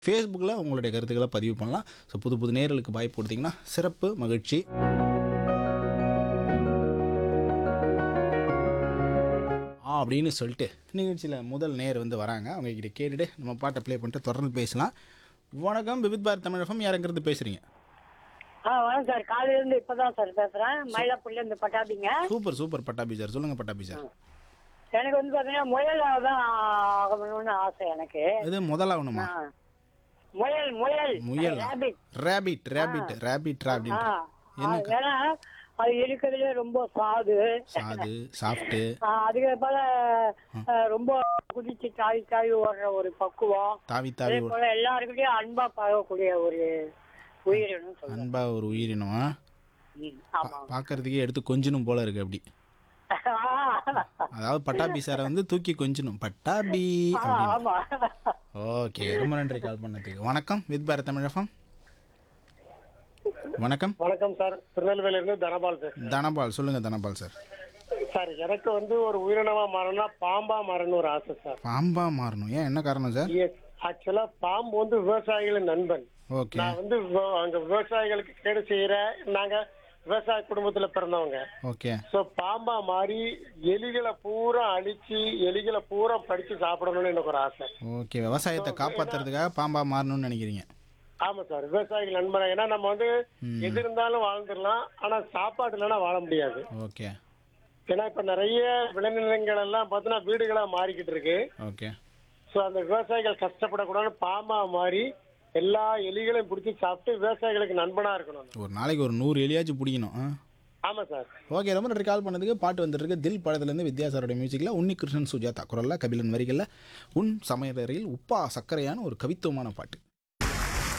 ஃபேஸ்புக்கில் உங்களுடைய கருத்துக்களை பதிவு பண்ணலாம் ஸோ புது புது நேர்களுக்கு வாய்ப்பு கொடுத்தீங்கன்னா சிறப்பு மகிழ்ச்சி ஆ அப்படின்னு சொல்லிட்டு நிகழ்ச்சியில் முதல் நேர் வந்து வராங்க அவங்க கிட்ட கேட்டுட்டு நம்ம பாட்டை ப்ளே பண்ணிட்டு தொடர்ந்து பேசலாம் வணக்கம் விவித் பாரத் தமிழகம் யாருங்கிறது பேசுகிறீங்க ஆ வணக்கம் சார் காலையில இருந்து இப்பதான் சார் பேசுறேன் மயிலாப்பூர்ல இருந்து பட்டாபிங்க சூப்பர் சூப்பர் பட்டாபி சார் சொல்லுங்கள் பட்டாபி சார் எனக்கு வந்து பாத்தீங்கன்னா முயல் தான் ஆகணும்னு ஆசை எனக்கு இது முதலாகணுமா ஆ. முயல் முயல் முயல் rabbit. ரேபிட் ரேபிட் ரேபிட் ஆ. அப்படின்னு ஆ, என்ன ஏன்னா அது இருக்கிறதுல ரொம்ப சாது சாது சாஃப்ட்டு ஆ, அதுக்கு போல ஆ, ரொம்ப குதிச்சு தாவி தாவி ஓடுற ஒரு பக்குவம் தாவி அதே தாவி போல எல்லாருக்கிட்டையும் அன்பா பழகக்கூடிய ஒரு உயிரினம் சொல்லுவேன் அன்பா ஒரு உயிரினம் ஆ? ம், ஆமா பார்க்கறதுக்கே எடுத்து கொஞ்சணும் போல இருக்கு அப்படி அதாவது பட்டாபி சாரை வந்து தூக்கி கொஞ்சணும் பட்டாபி ஆ, அப்படின்னு ஆமா ஓகே ரொம்ப நன்றி கால் பண்ணதுக்கு வணக்கம் வித் பாரத் தமிழகம் வணக்கம் வணக்கம் சார் திருநெல்வேலியில இருந்து தனபால் பேசுறேன் தனபால் சொல்லுங்க தனபால் சார் சார் எனக்கு வந்து ஒரு உயிரினமா மாறணும்னா பாம்பா மாறணும் ஒரு ஆசை சார் பாம்பா மாறணும் ஏன் என்ன காரணம் சார் ஆக்சுவலா பாம்பு வந்து விவசாயிகளின் நண்பன் ஓகே நான் வந்து விவ- அங்க விவசாயிகளுக்கு கேடு செய்யற நாங்க விவசாய குடும்பத்துல பிறந்தவங்க ஓகே சோ பாம்பா மாறி எலிகளை பூரா அழிச்சு எலிகளை பூரா படிச்சு சாப்பிடணும்னு எனக்கு ஒரு ஆசை ஓகே விவசாயத்தை காப்பாத்துறதுக்காக பாம்பா மாறணும்னு நினைக்கிறீங்க ஆமா சார் விவசாயிகள் நண்பன் ஏன்னா நம்ம வந்து எது இருந்தாலும் வாழ்ந்துடலாம் ஆனா சாப்பாடு இல்லைன்னா வாழ முடியாது ஓகே ஏன்னா இப்ப நிறைய விளைநிலங்கள் எல்லாம் பார்த்தீங்கன்னா வீடுகளா மாறிக்கிட்டு இருக்கு ஓகே ஸோ அந்த விவசாயிகள் கஷ்டப்படக்கூடாதுன்னு பாம்பா மாறி எல்லா எலிகளையும் பிடிச்சி சாப்பிட்டு விவசாயிகளுக்கு நண்பனா இருக்கணும் ஒரு நாளைக்கு ஒரு நூறு எலியாச்சும் பிடிக்கணும் ஆ ஆமா சார் ஓகே ரொம்ப நன்றி கால் பண்ணதுக்கு பாட்டு வந்துருக்கு தில் படத்துலேருந்து வித்யாசாரோட மியூசிக்கில் உன்னி கிருஷ்ணன் சுஜாதா குரல்ல கபிலன் வரிகளில் உன் சமையலறையில் உப்பா சர்க்கரையான ஒரு கவித்துவமான பாட்டு